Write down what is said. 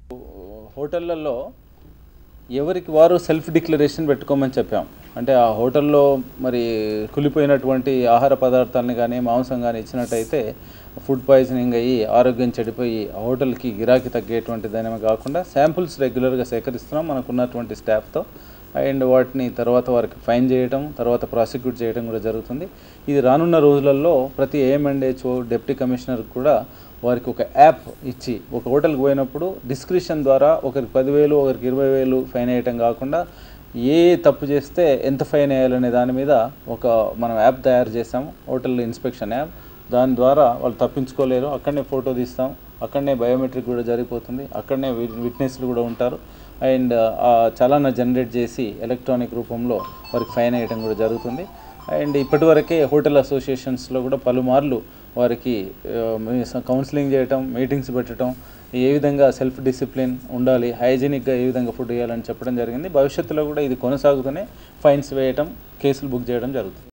హోటళ్లలో ఎవరికి వారు సెల్ఫ్ డిక్లరేషన్ పెట్టుకోమని చెప్పాం అంటే ఆ హోటల్లో మరి కులిపోయినటువంటి ఆహార పదార్థాలను కానీ మాంసం కానీ ఇచ్చినట్టయితే ఫుడ్ పాయిజనింగ్ అయ్యి ఆరోగ్యం చెడిపోయి ఆ హోటల్కి గిరాకీ తగ్గేటువంటి దానిమే కాకుండా శాంపుల్స్ రెగ్యులర్గా సేకరిస్తున్నాం మనకున్నటువంటి స్టాఫ్తో అండ్ వాటిని తర్వాత వారికి ఫైన్ చేయడం తర్వాత ప్రాసిక్యూట్ చేయడం కూడా జరుగుతుంది ఇది రానున్న రోజులలో ప్రతి ఏఎంఎండ్హెచ్ఓ డిప్యూటీ కమిషనర్ కూడా వారికి ఒక యాప్ ఇచ్చి ఒక హోటల్కి పోయినప్పుడు డిస్క్రిప్షన్ ద్వారా ఒకరికి పదివేలు ఒకరికి ఇరవై వేలు ఫైన్ వేయటం కాకుండా ఏ తప్పు చేస్తే ఎంత ఫైన్ వేయాలనే దాని మీద ఒక మనం యాప్ తయారు చేసాము హోటల్ ఇన్స్పెక్షన్ యాప్ దాని ద్వారా వాళ్ళు తప్పించుకోలేరు అక్కడనే ఫోటో తీస్తాం అక్కడనే బయోమెట్రిక్ కూడా జరిగిపోతుంది అక్కడనే విట్నెస్లు కూడా ఉంటారు అండ్ ఆ చలానా జనరేట్ చేసి ఎలక్ట్రానిక్ రూపంలో వారికి ఫైన్ వేయడం కూడా జరుగుతుంది అండ్ ఇప్పటివరకే హోటల్ అసోసియేషన్స్లో కూడా పలుమార్లు వారికి కౌన్సిలింగ్ చేయటం మీటింగ్స్ పెట్టడం ఏ విధంగా సెల్ఫ్ డిసిప్లిన్ ఉండాలి హైజీనిక్గా ఏ విధంగా ఫుడ్ వేయాలని చెప్పడం జరిగింది భవిష్యత్తులో కూడా ఇది కొనసాగుతూనే ఫైన్స్ వేయటం కేసులు బుక్ చేయడం జరుగుతుంది